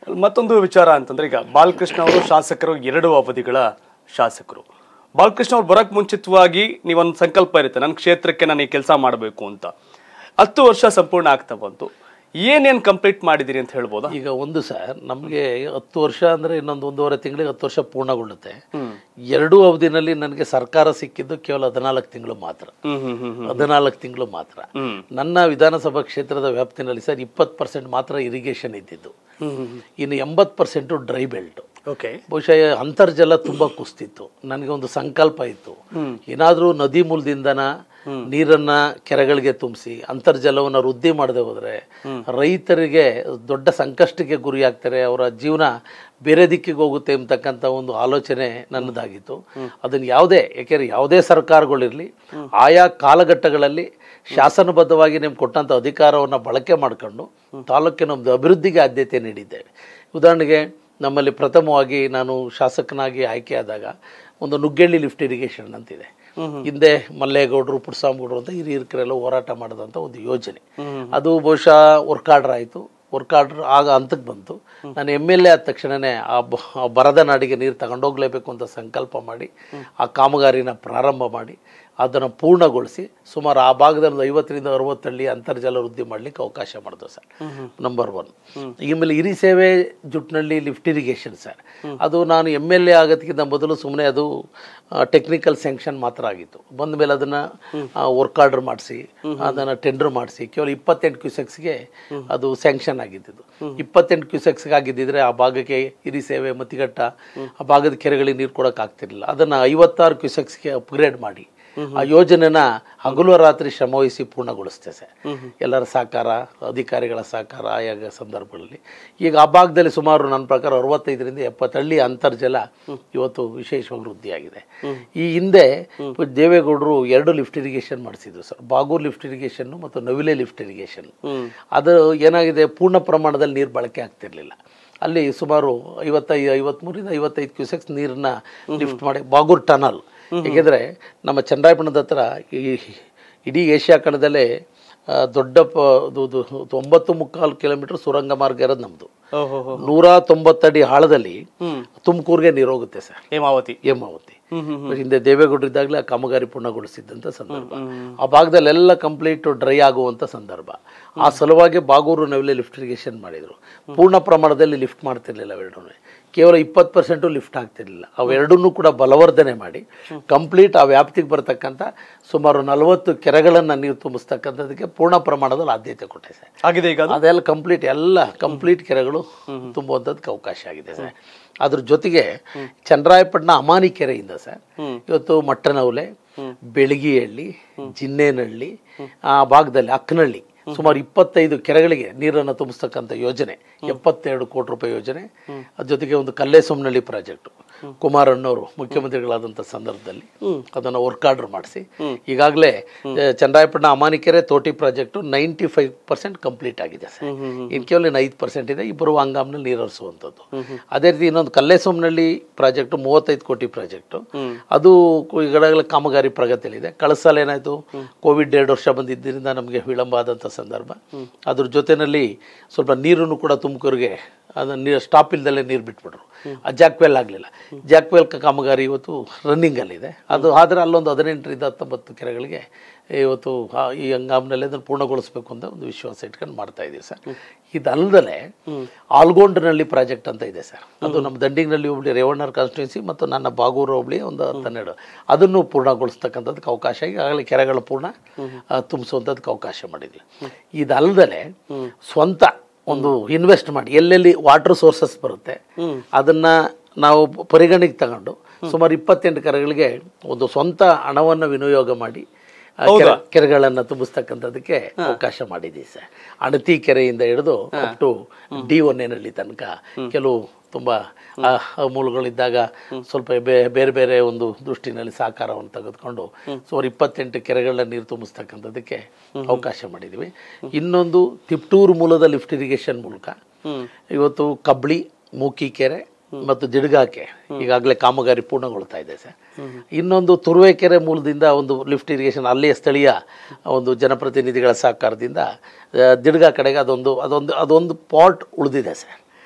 ಮತ್ತೊಂದು ವಿಚಾರ ಅಂತಂದ್ರೆ ಈಗ ಬಾಲಕೃಷ್ಣ ಅವರು ಶಾಸಕರು ಎರಡು ಅವಧಿಗಳ ಶಾಸಕರು ಬಾಲಕೃಷ್ಣ ಅವ್ರು ಬರಕ್ ಮುಂಚಿತವಾಗಿ ನೀವೊಂದು ಸಂಕಲ್ಪ ಇರುತ್ತೆ ನನ್ನ ಕ್ಷೇತ್ರಕ್ಕೆ ನಾನು ಈ ಕೆಲಸ ಮಾಡಬೇಕು ಅಂತ ಹತ್ತು ವರ್ಷ ಸಂಪೂರ್ಣ ಆಗ್ತಾ ಬಂತು ಏನೇನ್ ಕಂಪ್ಲೀಟ್ ಮಾಡಿದಿರಿ ಅಂತ ಹೇಳ್ಬೋದಾ ಈಗ ಒಂದು ಸರ್ ನಮಗೆ ಹತ್ತು ವರ್ಷ ಅಂದರೆ ಇನ್ನೊಂದು ಒಂದೂವರೆ ತಿಂಗಳಿಗೆ ಹತ್ತು ವರ್ಷ ಪೂರ್ಣಗೊಳ್ಳುತ್ತೆ ಎರಡೂ ಅವಧಿನಲ್ಲಿ ನನಗೆ ಸರ್ಕಾರ ಸಿಕ್ಕಿದ್ದು ಕೇವಲ ಹದಿನಾಲ್ಕು ತಿಂಗಳು ಮಾತ್ರ ಹ್ಮ್ ಹ್ಮ್ ಹ್ಮ್ ಹದಿನಾಲ್ಕು ತಿಂಗಳು ಮಾತ್ರ ಹ್ಮ್. ನನ್ನ ವಿಧಾನಸಭಾ ಕ್ಷೇತ್ರದ ವ್ಯಾಪ್ತಿನಲ್ಲಿ ಸರ್ ಇಪ್ಪತ್ತು ಪರ್ಸೆಂಟ್ ಮಾತ್ರ ಇರಿಗೇಷನ್ ಇದ್ದಿದ್ದು ಇನ್ನು ಎಂಬತ್ತು ಪರ್ಸೆಂಟು ಡ್ರೈ ಬೆಲ್ಟು ಓಕೆ ಬಹುಶಃ ಅಂತರ್ಜಲ ತುಂಬಾ ಕುಸ್ತಿತ್ತು ನನಗೆ ಒಂದು ಸಂಕಲ್ಪ ಇತ್ತು ಏನಾದರೂ ನದಿ ಮೂಲದಿಂದನ ನೀರನ್ನ ಕೆರೆಗಳಿಗೆ ತುಂಬಿಸಿ ಅಂತರ್ಜಲವನ್ನು ವೃದ್ಧಿ ಮಾಡದೆ ಹೋದ್ರೆ ರೈತರಿಗೆ ದೊಡ್ಡ ಸಂಕಷ್ಟಕ್ಕೆ ಗುರಿಯಾಗ್ತಾರೆ ಅವರ ಜೀವನ ಬೇರೆ ದಿಕ್ಕಿಗೆ ಹೋಗುತ್ತೆ ಎಂಬತಕ್ಕಂಥ ಒಂದು ಆಲೋಚನೆ ನನ್ನದಾಗಿತ್ತು ಅದನ್ನು ಯಾವುದೇ ಯಾಕೆಂದ್ರೆ ಯಾವುದೇ ಸರ್ಕಾರಗಳಿರಲಿ ಆಯಾ ಕಾಲಘಟ್ಟಗಳಲ್ಲಿ ಶಾಸನಬದ್ಧವಾಗಿ ನಿಮ್ಗೆ ಕೊಟ್ಟಂಥ ಅಧಿಕಾರವನ್ನು ಬಳಕೆ ಮಾಡಿಕೊಂಡು ತಾಲೂಕಿನ ಒಂದು ಅಭಿವೃದ್ಧಿಗೆ ಆದ್ಯತೆ ನೀಡಿದ್ದೇವೆ ಉದಾಹರಣೆಗೆ ನಮ್ಮಲ್ಲಿ ಪ್ರಥಮವಾಗಿ ನಾನು ಶಾಸಕನಾಗಿ ಆಯ್ಕೆಯಾದಾಗ ಒಂದು ನುಗ್ಗೆಳ್ಳಿ ಲಿಫ್ಟ್ ಇರಿಗೇಷನ್ ಅಂತಿದೆ ಹಿಂದೆ ಮಲ್ಲೇಗೌಡರು ಪುಟ್ಸಾಮಗೌಡರು ಅಂತ ಹಿರಿಯರಕರೆಲ್ಲ ಹೋರಾಟ ಮಾಡಿದಂಥ ಒಂದು ಯೋಜನೆ ಅದು ಬಹುಶಃ ವರ್ಕ್ ಆರ್ಡರ್ ಆಯಿತು ವರ್ಕ್ ಆರ್ಡರ್ ಆಗ ಹಂತಕ್ಕೆ ಬಂತು ನಾನು ಎಮ್ ಎಲ್ ಎ ಆದ ತಕ್ಷಣವೇ ಆ ಬ- ಆ ಬರದ ನಾಡಿಗೆ ನೀರು ತಗೊಂಡೋಗ್ಲೇಬೇಕು ಅಂತ ಸಂಕಲ್ಪ ಮಾಡಿ ಆ ಕಾಮಗಾರಿನ ಪ್ರಾರಂಭ ಮಾಡಿ ಅದನ್ನು ಪೂರ್ಣಗೊಳಿಸಿ ಸುಮಾರು ಆ ಭಾಗದಲ್ಲಿ ಒಂದು ಐವತ್ತರಿಂದ ಅರವತ್ತು ಹಳ್ಳಿ ಅಂತರ್ಜಲ ವೃದ್ಧಿ ಮಾಡಲಿಕ್ಕೆ ಅವಕಾಶ ಮಾಡಿದ್ರು ಸರ್ ನಂಬರ್ ಒನ್ ಆಮೇಲೆ ಹಿರಿ ಸೇವೆ ಜುಟ್ನಳ್ಳಿ ಲಿಫ್ಟ್ ಇರಿಗೇಷನ್ ಸರ್ ಅದು ನಾನು ಎಮ್ ಎಲ್ ಎ ಆಗೋದಕ್ಕಿಂತ ಮೊದಲು ಸುಮ್ಮನೆ ಅದು ಟೆಕ್ನಿಕಲ್ ಸ್ಯಾಂಕ್ಷನ್ ಮಾತ್ರ ಆಗಿತ್ತು ಬಂದ ಮೇಲೆ ಅದನ್ನು ವರ್ಕ್ ಆರ್ಡರ್ ಮಾಡಿಸಿ ಅದನ್ನು ಟೆಂಡರ್ ಮಾಡಿಸಿ ಕೇವಲ ಇಪ್ಪತ್ತೆಂಟು ಕ್ಯೂಸೆಕ್ಸ್ಗೆ ಅದು ಸ್ಯಾಂಕ್ಷನ್ ಆಗಿದ್ದು ಇಪ್ಪತ್ತೆಂಟು ಕ್ಯೂಸೆಕ್ಸ್ಗೆ ಆಗಿದ್ದಿದ್ರೆ ಆ ಭಾಗಕ್ಕೆ ಹಿರಿ ಸೇವೆ ಮತಿಘಟ್ಟ ಆ ಭಾಗದ ಕೆರೆಗಳಿಗೆ ನೀರು ಕೊಡೋಕೆ ಆಗ್ತಿರ್ಲಿಲ್ಲ ಅದನ್ನು ಐವತ್ತಾರು ಕ್ಯೂಸೆಕ್ಸ್ಗೆ ಅಪ್ಗ್ರೇಡ್ ಮಾಡಿ ಆ ಯೋಜನೆನ ಹಗಲು ರಾತ್ರಿ ಶ್ರಮವಹಿಸಿ ಪೂರ್ಣಗೊಳಿಸ್ತೆ ಸರ್ ಎಲ್ಲರ ಸಹಕಾರ ಅಧಿಕಾರಿಗಳ ಸಹಕಾರ ಆಯಾ ಸಂದರ್ಭಗಳಲ್ಲಿ ಈಗ ಆ ಭಾಗದಲ್ಲಿ ಸುಮಾರು ನನ್ನ ಪ್ರಕಾರ ಅರವತ್ತೈದರಿಂದ ಎಪ್ಪತ್ತು ಹಳ್ಳಿ ಅಂತರ್ಜಲ ಇವತ್ತು ವಿಶೇಷವಾಗಿ ವೃದ್ಧಿಯಾಗಿದೆ ಈ ಹಿಂದೆ ದೇವೇಗೌಡರು ಎರಡು ಲಿಫ್ಟ್ ಇರಿಗೇಷನ್ ಮಾಡಿಸಿದ್ರು ಸರ್ ಬಾಗೂರ್ ಲಿಫ್ಟ್ ಇರಿಗೇಷನ್ ಮತ್ತು ನವಿಲೆ ಲಿಫ್ಟ್ ಇರಿಗೇಷನ್ ಅದು ಏನಾಗಿದೆ ಪೂರ್ಣ ಪ್ರಮಾಣದಲ್ಲಿ ನೀರು ಬಳಕೆ ಆಗ್ತಿರ್ಲಿಲ್ಲ ಅಲ್ಲಿ ಸುಮಾರು ಐವತ್ತೈದು ಐವತ್ಮೂರಿಂದ ಐವತ್ತೈದು ಕ್ಯೂಸೆಕ್ಸ್ ನೀರನ್ನ ಲಿಫ್ಟ್ ಮಾಡಿ ಬಾಗೂರ್ ಟನಲ್ ಏಕೆಂದರೆ ನಮ್ಮ ಚನ್ನರಾಯಪಟ್ಟಣದ ಹತ್ರ ಈ ಇಡೀ ಏಷ್ಯಾ ಖಂಡದಲ್ಲೇ ಆ, ದೊಡ್ಡ ಪ ಇದು- ಇದು ಒಂಬತ್ತು ಮುಕ್ಕಾಲು ಕಿಲೋಮೀಟರ್ ಸುರಂಗ ಮಾರ್ಗ ಇರೋದು ನಮ್ಮದು ಓಹೋ ನೂರ ತೊಂಬತ್ತಡಿ ಆಳದಲ್ಲಿ ತುಮಕೂರಿಗೆ ನೀರು ಹೋಗುತ್ತೆ ಸರ್ ಹೇಮಾವತಿ ಹೇಮಾವತಿ ಹಿಂದೆ ದೇವೇಗೌಡರು ಇದ್ದಾಗಲೇ ಆ ಕಾಮಗಾರಿ ಪೂರ್ಣಗೊಳಿಸಿದ್ದಂಥ ಸಂದರ್ಭ ಆ ಭಾಗದಲ್ಲೆಲ್ಲ ಕಂಪ್ಲೀಟ್ ಡ್ರೈ ಆಗುವಂಥ ಸಂದರ್ಭ ಆ ಸಲುವಾಗಿ ಬಾಗೂರು ನವಿಲೆ ಲಿಫ್ಟ್ ಇರಿಗೇಷನ್ ಮಾಡಿದರು ಪೂರ್ಣ ಪ್ರಮಾಣದಲ್ಲಿ ಲಿಫ್ಟ್ ಮಾಡ್ತಿರ್ಲಿಲ್ಲ ಅವೆರಡೂ ಕೇವಲ ಇಪ್ಪತ್ತು ಪರ್ಸೆಂಟು ಲಿಫ್ಟ್ ಆಗ್ತಿರ್ಲಿಲ್ಲ ಅವೆರಡನ್ನೂ ಕೂಡ ಬಲವರ್ಧನೆ ಮಾಡಿ ಕಂಪ್ಲೀಟ್ ಆ ವ್ಯಾಪ್ತಿಗೆ ಬರ್ತಕ್ಕಂಥ ಸುಮಾರು ನಲವತ್ತು ಕೆರೆಗಳನ್ನು ನೀರು ತುಂಬಿಸ್ತಕ್ಕಂಥದ್ದಕ್ಕೆ ಪೂರ್ಣ ಪ್ರಮಾಣದಲ್ಲಿ ಆದ್ಯತೆ ಕೊಟ್ಟೆ ಸರ್ ಆಗಿದೆ ಈಗ ಅದು? ಅದೆಲ್ಲ ಕಂಪ್ಲೀಟ್ ಎಲ್ಲ ಕಂಪ್ಲೀಟ್ ಕೆರೆಗಳು ತುಂಬುವಂಥದ್ದಕ್ಕೆ ಅವಕಾಶ ಆಗಿದೆ ಸರ್ ಅದ್ರ ಜೊತೆಗೆ ಚನ್ನರಾಯಪಟ್ಟಣ ಅಮಾನಿ ಕೆರೆಯಿಂದ ಸರ್ ಇವತ್ತು ಮಟ್ಟನವಲೆ ಬೆಳಗಿಹಳ್ಳಿ ಜಿನ್ನೇನಹಳ್ಳಿ ಆ ಭಾಗದಲ್ಲಿ ಅಕ್ಕನಹಳ್ಳಿ ಸುಮಾರು ಇಪ್ಪತ್ತೈದು ಕೆರೆಗಳಿಗೆ ನೀರನ್ನು ತುಂಬಿಸ್ತಕ್ಕಂಥ ಯೋಜನೆ ಎಪ್ಪತ್ತೆರಡು ಕೋಟಿ ರೂಪಾಯಿ ಯೋಜನೆ ಅದ್ರ ಜೊತೆಗೆ ಒಂದು ಕಲ್ಲೇಸೊಮ್ಮನಹಳ್ಳಿ ಪ್ರಾಜೆಕ್ಟು ಕುಮಾರಣ್ಣವರು ಮುಖ್ಯಮಂತ್ರಿಗಳಾದಂಥ ಸಂದರ್ಭದಲ್ಲಿ ಅದನ್ನು ವರ್ಕ್ ಆರ್ಡರ್ ಮಾಡಿಸಿ ಈಗಾಗಲೇ ಚನ್ನರಾಯಪಟ್ಟಣ ಅಮಾನಿಕೆರೆ ತೋಟಿ project ninety five percent complete ಆಗಿದೆ ಸರ್ ಇನ್ನು ಕೇವಲ ಇನ್ನು ಐದು ಪರ್ಸೆಂಟ್ ಇದೆ ಇಬ್ಬರು ಹಂಗಾಮ್ನಲ್ಲಿ ನೀರು ಹರಿಸುವಂಥದ್ದು ಅದೇ ರೀತಿ ಇನ್ನೊಂದು ಕಲ್ಲೇಸೊಮ್ಮನಹಳ್ಳಿ ಪ್ರಾಜೆಕ್ಟು ಮೂವತ್ತೈದು ಕೋಟಿ ಪ್ರಾಜೆಕ್ಟು ಅದು ಕು- ಈಗಾಗಲೇ ಕಾಮಗಾರಿ ಪ್ರಗತಿಯಲ್ಲಿದೆ ಕಳೆದ ಸಲ ಏನಾಯಿತು ಕೋವಿಡ್ ಎರಡು ವರ್ಷ ಬಂದಿದ್ದರಿಂದ ನಮಗೆ ವಿಳಂಬ ಆದಂಥ ಸಂದರ್ಭ ಅದ್ರ ಜೊತೆಯಲ್ಲಿ ಸ್ವಲ್ಪ ನೀರನ್ನು ಕೂಡ ತುಮಕೂರಿಗೆ ಅದನ್ನು ನೀರು ಸ್ಟಾಪ್ ಇಲ್ದಲ್ಲೇ ನೀರು ಬಿಟ್ಬಿಟ್ರು ಆ ಜಾಕ್ವೆಲ್ ಆಗಲಿಲ್ಲ ಜಾಕ್ವೆಲ್ ಕಾಮಗಾರಿ ಇವತ್ತು ರನ್ನಿಂಗಲ್ಲಿದೆ ಅದು ಆದರೆ ಅಲ್ಲೊಂದು ಹದಿನೆಂಟರಿಂದ ಹತ್ತೊಂಬತ್ತು ಕೆರೆಗಳಿಗೆ ಇವತ್ತು ಆ ಈ ಹಂಗಾಮಿನಲ್ಲಿ ಅದನ್ನು ಪೂರ್ಣಗೊಳಿಸಬೇಕು ಅಂತ ಒಂದು ವಿಶ್ವಾಸ ಇಟ್ಕೊಂಡು ಮಾಡ್ತಾ ಇದ್ದೀವಿ ಸರ್ ಇದಲ್ಲದೆ ಆಲ್ಗೋಂಡ್ನಲ್ಲಿ ಪ್ರಾಜೆಕ್ಟ್ ಅಂತ ಇದೆ ಸರ್ ಅದು ನಮ್ಮ ದಂಡಿಗ್ನಲ್ಲಿ ಹೋಬಳಿ ರೇವಣ್ಣರ ಕಾನ್ಸ್ಟಿಟ್ಯೂನ್ಸಿ ಮತ್ತು ನನ್ನ ಬಾಗೂರು ಹೋಬಳಿ ಒಂದು ಹನ್ನೆರಡು ಅದನ್ನು ಪೂರ್ಣಗೊಳಿಸ್ತಕ್ಕಂಥದ್ದಕ್ಕೆ ಅವಕಾಶ ಈಗಾಗಲೇ ಕೆರೆಗಳ ಪೂರ್ಣ ಆ, ತುಂಬಿಸುವಂಥದ್ದಕ್ಕೆ ಅವಕಾಶ ಮಾಡಿದ್ವಿ ಇದಲ್ಲದೆ ಸ್ವಂತ ಒಂದು ಇನ್ವೆಸ್ಟ್ ಮಾಡಿ ಎಲ್ಲೆಲ್ಲಿ ವಾಟರ್ ಸೋರ್ಸಸ್ ಬರುತ್ತೆ ಅದನ್ನ ನಾವು ಪರಿಗಣನೆಗೆ ತಗೊಂಡು ಸುಮಾರು ಇಪ್ಪತ್ತೆಂಟು ಕೆರೆಗಳಿಗೆ ಒಂದು ಸ್ವಂತ ಹಣವನ್ನು ವಿನಿಯೋಗ ಮಾಡಿ ಆ ಕೆರೆ ಕೆರೆಗಳನ್ನು ತುಂಬಿಸ್ತಕ್ಕಂಥದ್ದಕ್ಕೆ ಅವಕಾಶ ಮಾಡಿದ್ದೀವಿ ಸರ್ ಅಣತಿ ಕೆರೆಯಿಂದ ಹಿಡಿದು ಅಪ್ ಟು ಡಿ ಒನ್ನೆನಲ್ಲಿ ತನಕ ಕೆಲವು ತುಂಬ ಆ, ಆ ಮೂಲಗಳಿದ್ದಾಗ ಸ್ವಲ್ಪ ಬೇ- ಬೇರೆ ಬೇರೆ ಒಂದು ದೃಷ್ಟಿನಲ್ಲಿ ಸಹಕಾರವನ್ನು ತೆಗೆದುಕೊಂಡು ಸುಮಾರು ಇಪ್ಪತ್ತೆಂಟು ಕೆರೆಗಳನ್ನ ನೀರು ತುಂಬಿಸ್ತಕ್ಕಂಥದ್ದಕ್ಕೆ ಅವಕಾಶ ಮಾಡಿದ್ದೀವಿ ಇನ್ನೊಂದು ತಿಪ್ಟೂರು ಮೂಲದ ಲಿಫ್ಟ್ ಇರಿಗೇಷನ್ ಮೂಲಕ ಇವತ್ತು ಕಬ್ಳಿ ಮೂಕಿಕೆರೆ ಮತ್ತು ದಿಡ್ಗಾಕೆ ಈಗಾಗಲೇ ಕಾಮಗಾರಿ ಪೂರ್ಣಗೊಳ್ತಾ ಇದೆ ಸರ್ ಇನ್ನೊಂದು ತುರುವೇಕೆರೆ ಮೂಲದಿಂದ ಒಂದು ಲಿಫ್ಟ್ ಇರಿಗೇಷನ್ ಅಲ್ಲಿಯ ಸ್ಥಳೀಯ ಒಂದು ಜನಪ್ರತಿನಿಧಿಗಳ ಸಹಕಾರದಿಂದ ಆ, ದಿಡ್ಗಾ ಕಡೆಗೆ ಅದೊಂದು ಅದೊಂದು ಅದೊಂದು ಪಾಟ್ ಉಳಿದಿದೆ ಸರ್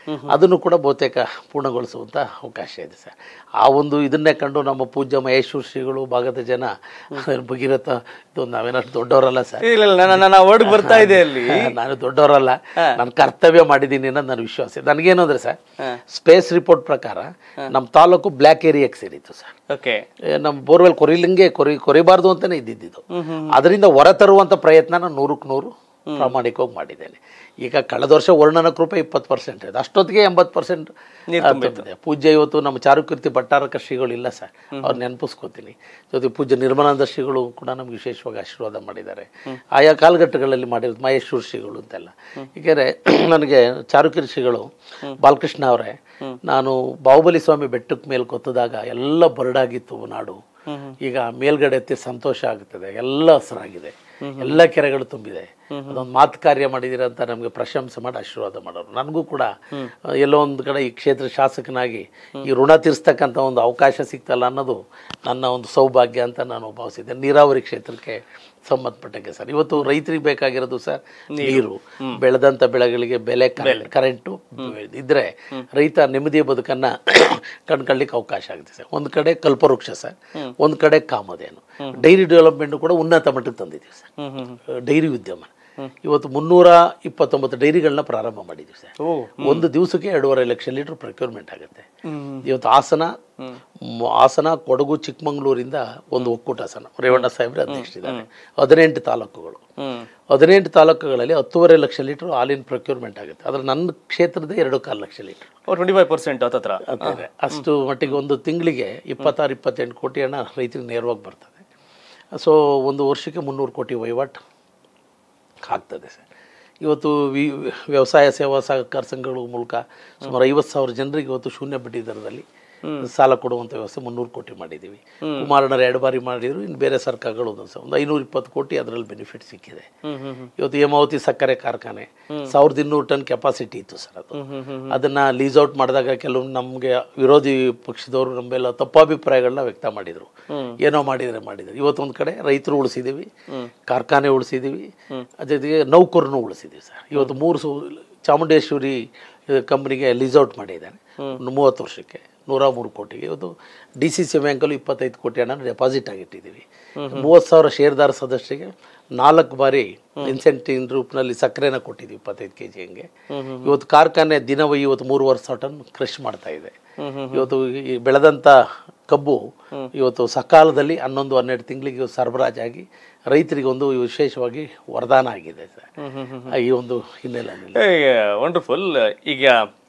ಅದನ್ನು ಕೂಡ ಬಹುತೇಕ ಪೂರ್ಣಗೊಳಿಸುವಂಥ ಅವಕಾಶ ಇದೆ ಸರ್ ಆ ಒಂದು ಇದನ್ನೇ ಕಂಡು ನಮ್ಮ ಪೂಜ್ಯ ಮಹೇಶ್ವರ ಶ್ರೀಗಳು ಭಾಗದ ಜನ ಅದ್ರ ಭಗೀರಥ ಇದು ನಾವೇನಷ್ಟು ದೊಡ್ಡವರಲ್ಲ ಸರ್ ಇಲ್ಲ ಇಲ್ಲ ನನ್ನ ನನ್ನ ವರ್ಡ್ ಬರ್ತಾ ಇದೆ ಅಲ್ಲಿ ನಾನು ದೊಡ್ಡವರಲ್ಲ ನಾನು ಕರ್ತವ್ಯ ಮಾಡಿದ್ದೀನಿ ಅನ್ನೋದು ನನ್ನ ವಿಶ್ವಾಸ ಇದೆ ನನಗೇನು ಅಂದರೆ ಸರ್ ಸ್ಪೇಸ್ ರಿಪೋರ್ಟ್ ಪ್ರಕಾರ ನಮ್ಮ ತಾಲೂಕು ಬ್ಲ್ಯಾಕ್ ಏರಿಯಾಕ್ಕೆ ಸೇರಿತ್ತು ಸರ್ ಓಕೆ ಏ, ನಮ್ಮ ಬೋರ್ವೆಲ್ ಕೊರಿಲಿಂಗೆ ಕೊರಿ ಕೊರಿಬಾರ್ದು ಅಂತಾನೆ ಇದ್ದಿದ್ದು ಅದರಿಂದ ಹೊರತರುವಂಥ ಪ್ರಯತ್ನ ನೂರಕ್ಕೆ ನೂರು ಪ್ರಾಮಾಣಿಕವಾಗಿ ಮಾಡಿದ್ದೇನೆ ಈಗ ಕಳೆದ ವರ್ಷ ವರ್ಣನ ಕೃಪೆ ಇಪ್ಪತ್ತು ಪರ್ಸೆಂಟ್ ಇದೆ ಅಷ್ಟೊತ್ತಿಗೆ ಎಂಬತ್ತು ಪರ್ಸೆಂಟ್ ಪೂಜ್ಯ ಇವತ್ತು ನಮ್ಮ ಚಾರುಕೀರ್ತಿ ಭಟ್ಟಾರಕ ಶ್ರೀಗಳು ಇಲ್ಲ ಸರ್ ಅವ್ರು ನೆನಪಿಸ್ಕೋತೀನಿ ಜೊತೆ ಪೂಜ್ಯ ನಿರ್ಮಲಾನಂದ ಶ್ರೀಗಳು ಕೂಡ ನಮ್ಗೆ ವಿಶೇಷವಾಗಿ ಆಶೀರ್ವಾದ ಮಾಡಿದ್ದಾರೆ ಆಯಾ ಕಾಲಘಟ್ಟಗಳಲ್ಲಿ ಮಾಡಿರೋದು ಮಹೇಶ್ವರ ಶ್ರೀಗಳು ಅಂತೆಲ್ಲ ಹೀಗಾದ್ರೆ ನನಗೆ ಚಾರುಕೀರ್ತಿ ಶ್ರೀಗಳು ಬಾಲಕೃಷ್ಣ ಅವರೇ ನಾನು ಬಾಹುಬಲಿ ಸ್ವಾಮಿ ಬೆಟ್ಟಕ್ಕೆ ಮೇಲೆ ಕೊತ್ತದಾಗ ಎಲ್ಲ ಬರಡಾಗಿತ್ತು ನಾಡು ಈಗ ಮೇಲ್ಗಡೆ ಎತ್ತಿ ಸಂತೋಷ ಆಗುತ್ತದೆ ಎಲ್ಲ ಹಸಿರಾಗಿದೆ ಎಲ್ಲ ಕೆರೆಗಳು ತುಂಬಿದೆ ಅದೊಂದು ಮಾತು ಕಾರ್ಯ ಮಾಡಿದಿರ ಅಂತ ನಮಗೆ ಪ್ರಶಂಸೆ ಮಾಡಿ ಆಶೀರ್ವಾದ ಮಾಡೋರು ನನಗೂ ಕೂಡ ಆ, ಎಲ್ಲೋ ಒಂದು ಕಡೆ ಈ ಕ್ಷೇತ್ರ ಶಾಸಕನಾಗಿ ಈ ಋಣ ತೀರಿಸ್ತಕ್ಕಂಥ ಒಂದು ಅವಕಾಶ ಸಿಗ್ತಲ್ಲ ಅನ್ನೋದು ನನ್ನ ಒಂದು ಸೌಭಾಗ್ಯ ಅಂತ ನಾನು ಭಾವಿಸಿದ್ದೆ ನೀರಾವರಿ ಕ್ಷೇತ್ರಕ್ಕೆ ಸಂಬಂಧಪಟ್ಟಂಗೆ ಸರ್ ಇವತ್ತು ರೈತರಿಗೆ ಬೇಕಾಗಿರೋದು ಸರ್ ನೀರು ಬೆಳೆದಂಥ ಬೆಳೆಗಳಿಗೆ ಬೆಲೆ ಕರೆಂಟು ಇದ್ರೆ ರೈತ ನೆಮ್ಮದಿಯ ಬದುಕನ್ನ ಕಂಡ್ಕೊಳ್ಳಿಕ್ಕೆ ಅವಕಾಶ ಆಗುತ್ತೆ ಸರ್ ಒಂದು ಕಡೆ ಕಲ್ಪವೃಕ್ಷ ಸರ್ ಒಂದು ಕಡೆ ಕಾಮಧೇನು ಡೈರಿ ಡೆವಲಪ್ಮೆಂಟ್ ಕೂಡ ಉನ್ನತ ಮಟ್ಟಕ್ಕೆ ತಂದಿದ್ದೀವಿ ಸರ್ ಡೈರಿ ಉದ್ಯಮ ಇವತ್ತು ಮುನ್ನೂರ ಇಪ್ಪತ್ತೊಂಬತ್ತು ಡೈರಿಗಳನ್ನ ಪ್ರಾರಂಭ ಮಾಡಿದ್ದೀವಿ ಸರ್ ಓ ಒಂದು ದಿವಸಕ್ಕೆ ಎರಡೂವರೆ ಲಕ್ಷ ಲೀಟರ್ ಪ್ರೊಕ್ಯೂರ್ಮೆಂಟ್ ಆಗುತ್ತೆ ಇವತ್ತು ಹಾಸನ ಮ್- ಹಾಸನ ಕೊಡಗು ಚಿಕ್ಕಮಂಗ್ಳೂರಿಂದ ಒಂದು ಒಕ್ಕೂಟ ಹಾಸನ ರೇವಣ್ಣ ಸಾಹೇಬ್ರೆ ಅಧ್ಯಕ್ಷರಿದ್ದಾರೆ ಹದಿನೆಂಟು ತಾಲೂಕುಗಳು ಹ್ಮ್ ಹದಿನೆಂಟು ತಾಲೂಕುಗಳಲ್ಲಿ ಹತ್ತೂವರೆ ಲಕ್ಷ ಲೀಟರ್ ಹಾಲಿನ ಪ್ರೊಕ್ಯೂರ್ಮೆಂಟ್ ಆಗುತ್ತೆ ಅದ್ರ ನನ್ನ ಕ್ಷೇತ್ರದ ಎರಡು ಕಾಲು lakh litre twenty five percent ಹತ್ತತ್ರ ಆಗ್ತದೆ ಅಷ್ಟು ಮಟ್ಟಿಗೆ ಒಂದು ತಿಂಗಳಿಗೆ ಇಪ್ಪತ್ತಾರು ಇಪ್ಪತ್ತೆಂಟು ಕೋಟಿ ಹಣ ರೈತರಿಗೆ ನೇರವಾಗಿ ಬರ್ತದೆ ಸೊ ಒಂದು ವರ್ಷಕ್ಕೆ ಮುನ್ನೂರು ಕೋಟಿ ವಹಿವಾಟು ಆಗ್ತದೆ ಸರ್ ಇವತ್ತು ವಿ ವ್ಯವಸಾಯ ಸೇವಾ ಸಹಕಾರ ಸಂಘಗಳ ಮೂಲಕ ಸುಮಾರು ಐವತ್ತು ಸಾವಿರ ಜನರಿಗೆ ಇವತ್ತು ಶೂನ್ಯ ಬಡ್ಡಿ ದರದಲ್ಲಿ ಸಾಲ ಕೊಡುವಂಥ ವ್ಯವಸ್ಥೆ ಮುನ್ನೂರು ಕೋಟಿ ಮಾಡಿದ್ದೀವಿ ಕುಮಾರಣ್ಣರು ಎರಡು ಬಾರಿ ಮಾಡಿದ್ರು ಇನ್ನು ಬೇರೆ ಸರ್ಕಾರಗಳು ಒಂದೊಂದು ಸಲ ಒಂದು ಐನೂರ ಇಪ್ಪತ್ತು ಕೋಟಿ ಅದರಲ್ಲಿ ಬೆನಿಫಿಟ್ ಸಿಕ್ಕಿದೆ ಹ್ಮ್ ಹ್ಮ್ ಇವತ್ತು ಹೇಮಾವತಿ ಸಕ್ಕರೆ ಕಾರ್ಖಾನೆ ಸಾವಿರದ ಇನ್ನೂರು ಟನ್ ಕೆಪಾಸಿಟಿ ಇತ್ತು ಸರ್ ಅದು ಅದನ್ನ ಲೀಸ್ ಔಟ್ ಮಾಡಿದಾಗ ಕೆಲವು ನಮಗೆ ವಿರೋಧಿ ಪಕ್ಷದವರು ನಮ್ಮೆಲ್ಲ ತಪ್ಪಾಭಿಪ್ರಾಯಗಳನ್ನ ವ್ಯಕ್ತ ಮಾಡಿದ್ರು ಏನೋ ಮಾಡಿದ್ರೆ ಮಾಡಿದ್ರು ಇವತ್ತು ಒಂದು ಕಡೆ ರೈತರು ಉಳಿಸಿದೀವಿ ಕಾರ್ಖಾನೆ ಉಳಿಸಿದೀವಿ ಜೊತೆಗೆ ನೌಕರನ್ನು ಉಳಿಸಿದೀವಿ ಸರ್ ಇವತ್ತು ಮೂರು ಸು ಚಾಮುಂಡೇಶ್ವರಿ ಕಂಪ್ನಿಗೆ ಲೀಸ್ ಔಟ್ ಮಾಡಿದ್ದಾನೆ ಒಂದು ಮೂವತ್ತು ವರ್ಷಕ್ಕೆ ನೂರ ಮೂರು ಕೋಟಿಗೆ ಇವತ್ತು ಡಿ ಸಿ ಸಿ ಬ್ಯಾಂಕಲ್ಲೂ ಇಪ್ಪತ್ತೈದು ಕೋಟಿ ಹಣ ಡೆಪಾಸಿಟ್ ಆಗಿಟ್ಟಿದ್ದೀವಿ ಮೂವತ್ತು ಸಾವಿರ ಷೇರ್ದಾರ ಸದಸ್ಯರಿಗೆ ನಾಲ್ಕು ಬಾರಿ ಇನ್ಸೆಂಟಿವ್ ರೂಪನಲ್ಲಿ ಸಕ್ಕರೆನ ಕೊಟ್ಟಿದ್ದೀವಿ ಇಪ್ಪತ್ತೈದು ಕೆ ಜಿ ಹಂಗೆ ಇವತ್ತು ಕಾರ್ಖಾನೆ ದಿನವೂ ಇವತ್ತು ಮೂರುವರೆ ಸಾವಿರ ಟನ್ ಕ್ರಷ್ ಮಾಡ್ತಾ ಇದೆ ಇವತ್ತು ಈ ಬೆಳೆದಂಥ ಕಬ್ಬು ಇವತ್ತು ಸಕಾಲದಲ್ಲಿ ಹನ್ನೊಂದು ಹನ್ನೆರಡು ತಿಂಗಳಿಗೆ ಸರಬರಾಜಾಗಿ ರೈತರಿಗೆ ಒಂದು ವಿಶೇಷವಾಗಿ ವರದಾನ ಆಗಿದೆ ಸರ್ ಈ ಒಂದು ಹಿನ್ನೆಲೆಯಲ್ಲಿ ವಂಡರ್ಫುಲ್ ಈಗ